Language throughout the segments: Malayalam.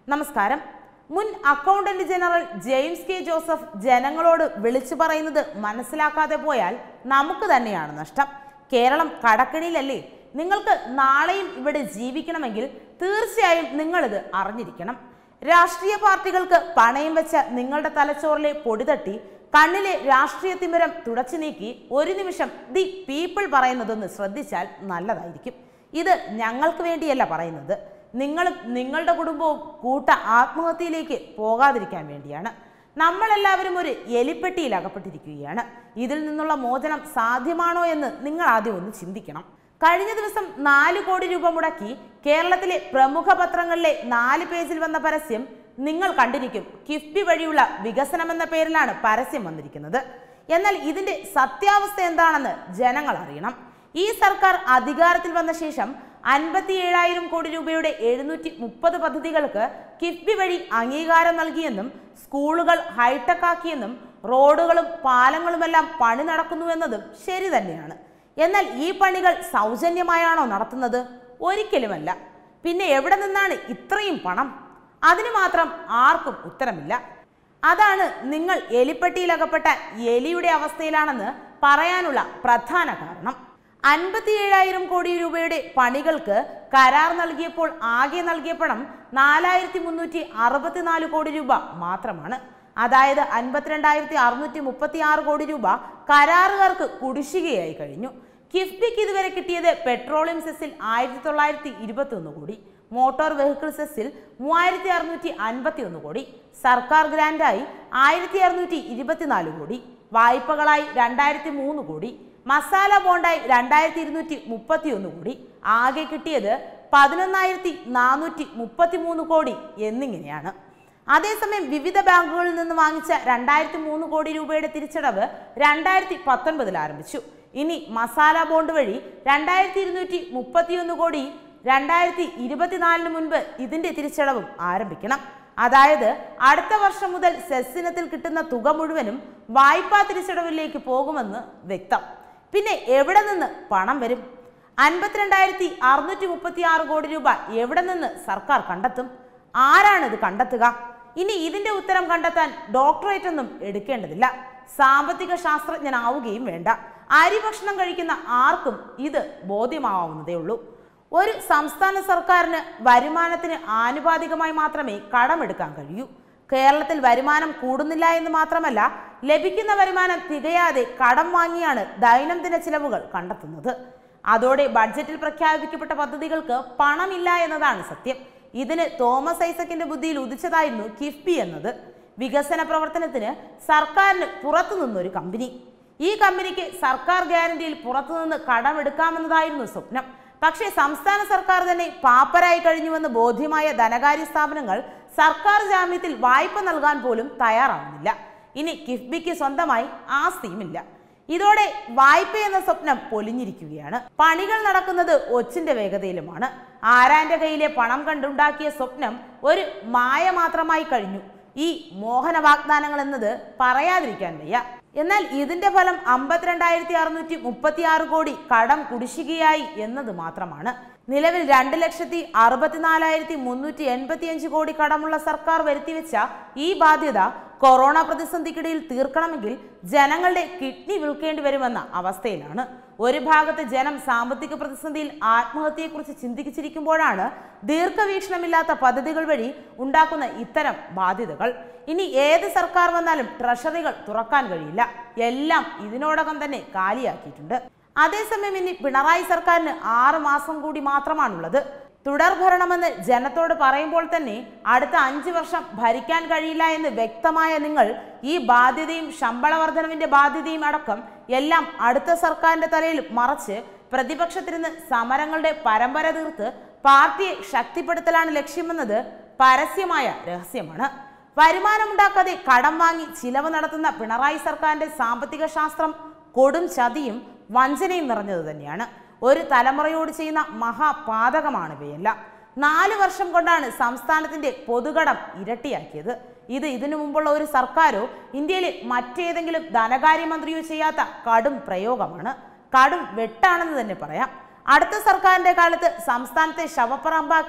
നമസ്കാരം മുൻ accountant general James K Joseph ജനങ്ങളോട് വിളിച്ചു പറയുന്നത് മനസ്സിലാക്കാതെ പോയാൽ നമുക്ക് തന്നെയാണ് നഷ്ടം കേരളം കടക്കണിയിലല്ലേ നിങ്ങൾക്ക് നാളെയും ഇവിടെ ജീവിക്കണമെങ്കിൽ തീർച്ചയായും നിങ്ങളിത് അറിഞ്ഞിരിക്കണം രാഷ്ട്രീയ പാർട്ടികൾക്ക് പണയം വെച്ച നിങ്ങളുടെ തലച്ചോറിലെ പൊടി തട്ടി കണ്ണിലെ രാഷ്ട്രീയ തിമിരം തുടച്ചു നീക്കി ഒരു നിമിഷം ദി പീപ്പിൾ പറയുന്നതൊന്ന് ശ്രദ്ധിച്ചാൽ നല്ലതായിരിക്കും ഇത് ഞങ്ങൾക്ക് വേണ്ടിയല്ല പറയുന്നത് നിങ്ങളും നിങ്ങളുടെ കുടുംബവും കൂട്ട ആത്മഹത്യയിലേക്ക് പോകാതിരിക്കാൻ വേണ്ടിയാണ് നമ്മളെല്ലാവരും ഒരു എലിപ്പെട്ടിയിൽ അകപ്പെട്ടിരിക്കുകയാണ് ഇതിൽ നിന്നുള്ള മോചനം സാധ്യമാണോ എന്ന് നിങ്ങൾ ആദ്യം ഒന്ന് ചിന്തിക്കണം കഴിഞ്ഞ ദിവസം നാല് കോടി രൂപ മുടക്കി കേരളത്തിലെ പ്രമുഖ പത്രങ്ങളിലെ നാല് പേജിൽ വന്ന പരസ്യം നിങ്ങൾ കണ്ടിരിക്കും കിഫ്ബി വഴിയുള്ള വികസനം എന്ന പേരിലാണ് പരസ്യം വന്നിരിക്കുന്നത് എന്നാൽ ഇതിന്റെ സത്യാവസ്ഥ എന്താണെന്ന് ജനങ്ങൾ അറിയണം ഈ സർക്കാർ അധികാരത്തിൽ വന്ന ശേഷം അൻപത്തി ഏഴായിരം കോടി രൂപയുടെ എഴുന്നൂറ്റി മുപ്പത് പദ്ധതികൾക്ക് കിഫ്ബി വഴി അംഗീകാരം നൽകിയെന്നും സ്കൂളുകൾ ഹൈടെക് ആക്കിയെന്നും റോഡുകളും പാലങ്ങളുമെല്ലാം പണി നടക്കുന്നുവെന്നതും ശരി തന്നെയാണ് എന്നാൽ ഈ പണികൾ സൗജന്യമായാണോ നടത്തുന്നത് ഒരിക്കലുമല്ല പിന്നെ എവിടെ നിന്നാണ് ഇത്രയും പണം അതിന് മാത്രം ആർക്കും ഉത്തരമില്ല അതാണ് നിങ്ങൾ എലിപ്പെട്ടിയിലകപ്പെട്ട എലിയുടെ അവസ്ഥയിലാണെന്ന് പറയാനുള്ള പ്രധാന കാരണം അൻപത്തി ഏഴായിരം കോടി രൂപയുടെ പണികൾക്ക് കരാർ നൽകിയപ്പോൾ ആകെ നൽകിയ പണം നാലായിരത്തി മുന്നൂറ്റി അറുപത്തിനാല് കോടി രൂപ മാത്രമാണ് അതായത് അൻപത്തിരണ്ടായിരത്തി അറുന്നൂറ്റി മുപ്പത്തി ആറ് കോടി രൂപ കരാറുകാർക്ക് കുടിശ്ശികയായി കഴിഞ്ഞു കിഫ്ബിക്ക് ഇതുവരെ കിട്ടിയത് പെട്രോളിയം സെസ്സിൽ ആയിരത്തി തൊള്ളായിരത്തി ഇരുപത്തി ഒന്ന് കോടി മോട്ടോർ വെഹിക്കിൾ സെസ്സിൽ മൂവായിരത്തി അറുന്നൂറ്റി അൻപത്തി ഒന്ന് കോടി സർക്കാർ ഗ്രാൻഡായി ആയിരത്തി അറുന്നൂറ്റി ഇരുപത്തിനാല് കോടി വായ്പകളായി രണ്ടായിരത്തി മൂന്ന് കോടി മസാല ബോണ്ടായി രണ്ടായിരത്തി ഇരുന്നൂറ്റി മുപ്പത്തി ഒന്ന് കോടി ആകെ കിട്ടിയത് പതിനൊന്നായിരത്തി നാനൂറ്റി മുപ്പത്തി മൂന്ന് കോടി എന്നിങ്ങനെയാണ് അതേസമയം വിവിധ ബാങ്കുകളിൽ നിന്ന് വാങ്ങിച്ച രണ്ടായിരത്തി മൂന്ന് കോടി രൂപയുടെ തിരിച്ചടവ് രണ്ടായിരത്തി പത്തൊൻപതിൽ ആരംഭിച്ചു ഇനി മസാല ബോണ്ട് വഴി രണ്ടായിരത്തി ഇരുന്നൂറ്റി മുപ്പത്തിയൊന്ന് കോടി രണ്ടായിരത്തി ഇരുപത്തിനാലിന് മുൻപ് ഇതിന്റെ തിരിച്ചടവും ആരംഭിക്കണം അതായത് അടുത്ത വർഷം മുതൽ സെസ് ഇനത്തിൽ കിട്ടുന്ന തുക മുഴുവനും വായ്പാ തിരിച്ചടവിലേക്ക് പോകുമെന്ന് വ്യക്തം പിന്നെ എവിടെ നിന്ന് പണം വരും അൻപത്തിരണ്ടായിരത്തി അറുന്നൂറ്റി മുപ്പത്തി ആറ് കോടി രൂപ എവിടെ നിന്ന് സർക്കാർ കണ്ടെത്തും ആരാണ് ഇത് കണ്ടെത്തുക ഇനി ഇതിന്റെ ഉത്തരം കണ്ടെത്താൻ ഡോക്ടറേറ്റ് ഒന്നും എടുക്കേണ്ടതില്ല സാമ്പത്തിക ശാസ്ത്രജ്ഞനാവുകയും വേണ്ട അരി ഭക്ഷണം കഴിക്കുന്ന ആർക്കും ഇത് ബോധ്യമാവുന്നതേ ഉള്ളൂ ഒരു സംസ്ഥാന സർക്കാരിന് വരുമാനത്തിന് ആനുപാതികമായി മാത്രമേ കടമെടുക്കാൻ കഴിയൂ കേരളത്തിൽ വരുമാനം കൂടുന്നില്ല എന്ന് മാത്രമല്ല ലഭിക്കുന്ന വരുമാനം തികയാതെ കടം വാങ്ങിയാണ് ദൈനംദിന ചിലവുകൾ കണ്ടെത്തുന്നത് അതോടെ ബഡ്ജറ്റിൽ പ്രഖ്യാപിക്കപ്പെട്ട പദ്ധതികൾക്ക് പണമില്ല എന്നതാണ് സത്യം ഇതിന് തോമസ് ഐസക്കിന്റെ ബുദ്ധിയിൽ ഉദിച്ചതായിരുന്നു കിഫ്ബി എന്നത് വികസന പ്രവർത്തനത്തിന് സർക്കാരിന് പുറത്തു നിന്നൊരു കമ്പനി ഈ കമ്പനിക്ക് സർക്കാർ ഗ്യാരണ്ടിയിൽ പുറത്തുനിന്ന് കടമെടുക്കാമെന്നതായിരുന്നു സ്വപ്നം പക്ഷേ സംസ്ഥാന സർക്കാർ തന്നെ പാപ്പരായി കഴിഞ്ഞുവെന്ന് ബോധ്യമായ ധനകാര്യ സ്ഥാപനങ്ങൾ സർക്കാർ ജാമ്യത്തിൽ വായ്പ നൽകാൻ പോലും തയ്യാറാവുന്നില്ല ഇനി കിഫ്ബിക്ക് സ്വന്തമായി ആസ്തിയുമില്ല ഇതോടെ വായ്പ എന്ന സ്വപ്നം പൊലിഞ്ഞിരിക്കുകയാണ് പണികൾ നടക്കുന്നത് ഒച്ചിന്റെ വേഗതയിലുമാണ് ആരാന്റെ കയ്യിലെ പണം കണ്ടുണ്ടാക്കിയ സ്വപ്നം ഒരു മായ മാത്രമായി കഴിഞ്ഞു ഈ മോഹന വാഗ്ദാനങ്ങൾ എന്നത് പറയാതിരിക്കാൻ വയ്യ എന്നാൽ ഇതിന്റെ ഫലം അമ്പത്തിരണ്ടായിരത്തി അറുന്നൂറ്റി മുപ്പത്തി ആറ് കോടി കടം കുടിശ്ശികയായി എന്നത് മാത്രമാണ് നിലവിൽ രണ്ട് ലക്ഷത്തി അറുപത്തിനാലായിരത്തി മുന്നൂറ്റി എൺപത്തി അഞ്ച് കോടി കടമുള്ള സർക്കാർ വരുത്തിവെച്ച ഈ ബാധ്യത കൊറോണ പ്രതിസന്ധിക്കിടയിൽ തീർക്കണമെങ്കിൽ ജനങ്ങളുടെ കിഡ്നി വിൽക്കേണ്ടി വരുമെന്ന അവസ്ഥയിലാണ് ഒരു ഭാഗത്ത് ജനം സാമ്പത്തിക പ്രതിസന്ധിയിൽ ആത്മഹത്യയെക്കുറിച്ച് ചിന്തിച്ചിരിക്കുമ്പോഴാണ് ദീർഘവീക്ഷണമില്ലാത്ത പദ്ധതികൾ വഴി ഉണ്ടാക്കുന്ന ഇത്തരം ബാധ്യതകൾ ഇനി ഏത് സർക്കാർ വന്നാലും ട്രഷറികൾ തുറക്കാൻ കഴിയില്ല എല്ലാം ഇതിനോടകം തന്നെ കാലിയാക്കിയിട്ടുണ്ട് അതേസമയം ഇനി പിണറായി സർക്കാരിന് ആറ് മാസം കൂടി മാത്രമാണുള്ളത് തുടർ ഭരണമെന്ന് ജനത്തോട് പറയുമ്പോൾ തന്നെ അടുത്ത അഞ്ച് വർഷം ഭരിക്കാൻ കഴിയില്ല എന്ന് വ്യക്തമായ നിങ്ങൾ ഈ ബാധ്യതയും ശമ്പള വർധനവിന്റെ ബാധ്യതയും അടക്കം എല്ലാം അടുത്ത സർക്കാരിന്റെ തലയിൽ മറച്ച് പ്രതിപക്ഷത്തിരുന്ന് സമരങ്ങളുടെ പരമ്പര തീർത്ത് പാർട്ടിയെ ശക്തിപ്പെടുത്തലാണ് ലക്ഷ്യമെന്നത് പരസ്യമായ രഹസ്യമാണ് വരുമാനമുണ്ടാക്കാതെ കടം വാങ്ങി ചിലവ് നടത്തുന്ന പിണറായി സർക്കാരിന്റെ സാമ്പത്തിക ശാസ്ത്രം കൊടും ചതിയും വഞ്ചനയും നിറഞ്ഞത് തന്നെയാണ് ഒരു തലമുറയോട് ചെയ്യുന്ന മഹാപാതകമാണ് ഇവയെല്ലാം നാല് വർഷം കൊണ്ടാണ് സംസ്ഥാനത്തിന്റെ പൊതുകടം ഇരട്ടിയാക്കിയത് ഇത് ഇതിനു മുമ്പുള്ള ഒരു സർക്കാരോ ഇന്ത്യയിലെ മറ്റേതെങ്കിലും ധനകാര്യമന്ത്രിയോ ചെയ്യാത്ത കടും പ്രയോഗമാണ് കടും വെട്ടാണെന്ന് തന്നെ പറയാം അടുത്ത സർക്കാരിന്റെ കാലത്ത് സംസ്ഥാനത്തെ ശവപ്പറമ്പാക്കി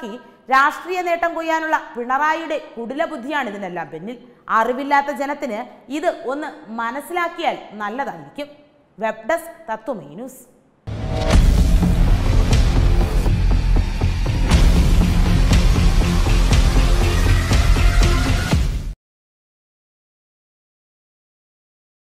രാഷ്ട്രീയ നേട്ടം കൊയ്യാനുള്ള പിണറായിയുടെ കുടില ബുദ്ധിയാണ് ഇതിനെല്ലാം പിന്നിൽ അറിവില്ലാത്ത ജനത്തിന് ഇത് ഒന്ന് മനസ്സിലാക്കിയാൽ നല്ലതായിരിക്കും വെബ് ഡെസ്ക് തത്വമേ ന്യൂസ്